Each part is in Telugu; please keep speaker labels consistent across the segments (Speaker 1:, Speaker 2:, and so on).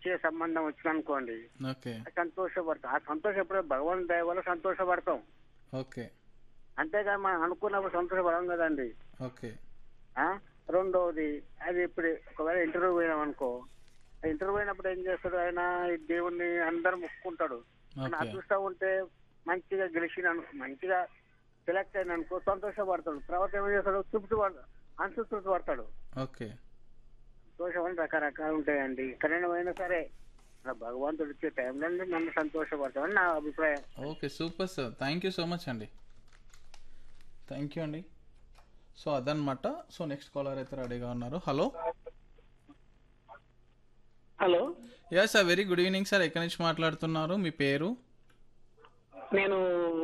Speaker 1: మంచి సంబంధం వచ్చిందనుకోండి
Speaker 2: ఓకే
Speaker 1: సంతోషపడతాం ఆ సంతోషం ఎప్పుడో భగవాన్ దయ వల్ల సంతోషపడతాం
Speaker 2: ఓకే
Speaker 1: అంతేగాని మనం అనుకున్నప్పుడు సంతోషపడం కదండి
Speaker 2: ఓకే
Speaker 1: ఆ? రెండవది అది ఇప్పుడు ఒకవేళ ఇంటర్వ్యూ పోయినాం అనుకో ఇంటర్వ్యూ పోయినప్పుడు ఏం చేస్తాడు ఆయన ఈ దేవుణ్ణి అందరు మొక్కుకుంటాడు ఆయన
Speaker 2: ఓకే
Speaker 1: అదృష్టం ఉంటే మంచిగా గెలిచిన మంచిగా సెలెక్ట్ అయిన అనుకో సంతోషపడతాడు తర్వాత ఏం చేస్తాడు తృప్తి పడతాడు అంతృప్తి పడతాడు
Speaker 2: ఓకే
Speaker 1: సంతోషం అని రకరకాలు ఉంటాయండి ఎక్కడైనా సరే మన భగవంతుడు ఇచ్చే టైంలో నన్ను సంతోషపడతామని నా అభిప్రాయం
Speaker 2: okay super sir thank you so much అండి థ్యాంక్ యూ అండి సో అదనమాట సో నెక్స్ట్ కాలర్ అయితే రెడీగా ఉన్నారు hello
Speaker 3: hello
Speaker 2: yeah sir very good evening sir ఎక్కడి నుంచి మాట్లాడుతున్నారు మీ పేరు
Speaker 3: నేను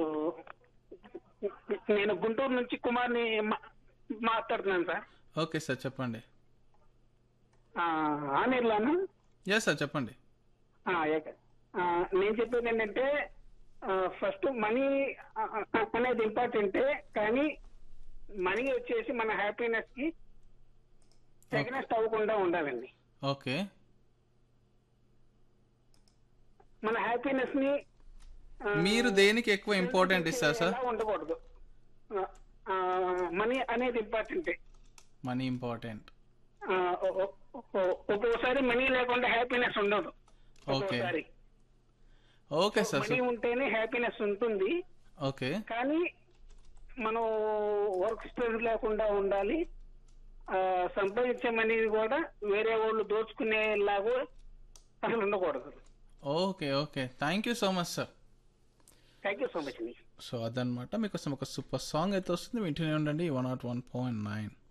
Speaker 3: నేను గుంటూరు నుంచి కుమార్ని మా- మాట్లాడుతున్నాను సార్
Speaker 2: ఓకే సార్ చెప్పండి
Speaker 3: ఆ, ఆనేర్లానా
Speaker 2: యా సార్ చెప్పండి
Speaker 3: ఆ, ఏక- ఆ, నేను చెప్పేది ఏంటంటే ఫస్ట్ మనీ అనేది ఇంపార్టెంటే కానీ మనీ వచ్చేసి మన హ్యాపీనెస్ కి సెకండెస్ట్ అవ్వకుండా ఉండాలండి
Speaker 2: ఓకే
Speaker 3: మన హ్యాపీనెస్ ని ఆ,
Speaker 2: మీరు దేనికి ఎక్కువ ఇంపార్టెంట్ ఇస్తారు సార్
Speaker 3: ఎలా ఉండకూడదు మనీ అనేది ఇంపార్టెంటే
Speaker 2: మనీ ఇంపార్టెంట్
Speaker 3: ఆ, ఒ- ఒ- ఒ- ఒక్కోసారి మనీ లేకుండా హ్యాపీనెస్ ఉండదు
Speaker 2: ఓకే
Speaker 3: ఒక్కోసారి
Speaker 2: ఓకే సార్
Speaker 3: మనీ ఉంటేనే హ్యాపీనెస్ ఉంటుంది
Speaker 2: ఓకే
Speaker 3: కానీ మనం వర్క్ స్ట్రెస్ లేకుండా ఉండాలి ఆ, సంపాదించే మనీ కూడా వేరే వాళ్ళు దోచుకునేలాగా అసలు ఉండకూడదు
Speaker 2: okay okay thank you so much sir
Speaker 3: thank you so much అండి
Speaker 2: సో అదనమాట మీకోసం ఒక సూపర్ సాంగ్ అయితే వస్తుంది వింటూనే ఉండండి one nought one point nine